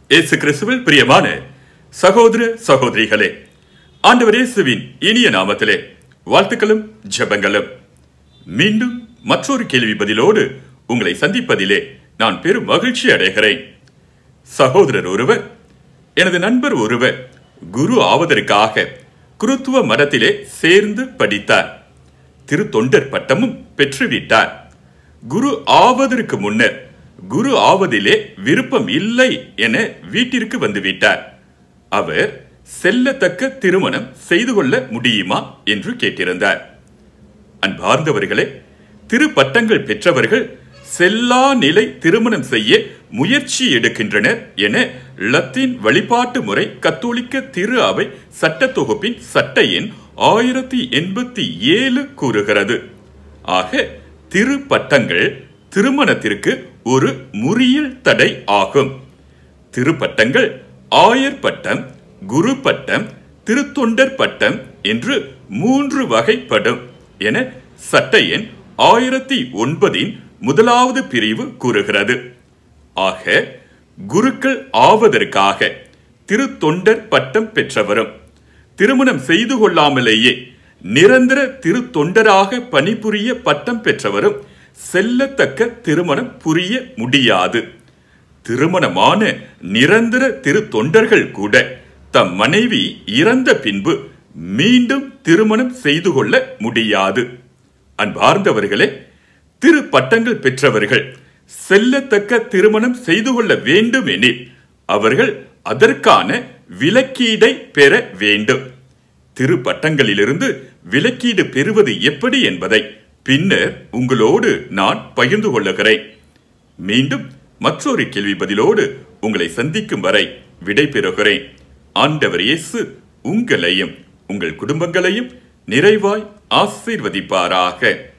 இயேசு கிறிஸ்துவில் பிரியமான சகோதர சகோதரிகளே ஆண்டவர் இயேசுவின் இனிய நாமத்திலே வாழ்த்துக்களும் ஜெபங்களும் மீண்டும் மற்றொரு கேள்வி பதிலோடு உங்களை சந்திப்பதிலே நான் பெரும் மகிழ்ச்சி அடைகிறேன் சகோதரர் ஒருவர் எனது நண்பர் ஒருவர் குரு ஆவதற்காக குருத்துவ மரத்திலே சேர்ந்து படித்தார் திருத்தொண்டர் பட்டமும் பெற்றுவிட்டார் குரு ஆவதற்கு முன்னர் குரு ஆவதிலே விருப்பம் இல்லை என வீட்டிற்கு வந்துவிட்டார் அவர் செல்லத்தக்க திருமணம் செய்து கொள்ள முடியுமா என்று கேட்டிருந்தார் அன்பார்ந்தவர்களே திருப்பட்டங்கள் பெற்றவர்கள் செல்லா நிலை திருமணம் செய்ய முயற்சி எடுக்கின்றனர் என லத்தீன் வழிபாட்டு முறை கத்தோலிக்க திரு அவை சட்ட தொகுப்பின் சட்ட எண் ஆயிரத்தி எண்பத்தி ஏழு கூறுகிறது ஆக திருப்பட்டங்கள் திருமணத்திற்கு ஒரு முறியல் தடை ஆகும் திருப்பட்டங்கள் ஆயர் பட்டம் குரு பட்டம் திருத்தொண்டர் பட்டம் என்று மூன்று வகைப்படும் என சட்ட எண் ஆயிரத்தி ஒன்பதின் முதலாவது பிரிவு கூறுகிறது ஆக குருக்கள் ஆவதற்காக திருத்தொண்டர் பட்டம் பெற்றவரும் திருமணம் செய்து கொள்ளாமலேயே நிரந்தர திருத்தொண்டராக பணிபுரிய பட்டம் பெற்றவரும் செல்லத்தக்க திருமணம் புரிய முடியாது திருமணமான நிரந்தர திருத்தொண்டர்கள் கூட தம் மனைவி இறந்த பின்பு மீண்டும் திருமணம் செய்து கொள்ள முடியாது அன்பார்ந்தவர்களே திரு பட்டங்கள் பெற்றவர்கள் செல்லத்தக்க திருமணம் செய்து கொள்ள வேண்டும் எனில் அவர்கள் அதற்கான விலக்கீடை பெற வேண்டும் திரு பட்டங்களிலிருந்து விலக்கீடு பெறுவது எப்படி என்பதை பின்னர் உங்களோடு நான் பகிர்ந்து கொள்ளுகிறேன் மீண்டும் மற்றொரு கேள்வி பதிலோடு உங்களை சந்திக்கும் வரை விடை பெறுகிறேன் ஆண்டவர் இயேசு உங்களையும் உங்கள் குடும்பங்களையும் நிறைவாய் ஆசீர்வதிப்பாராக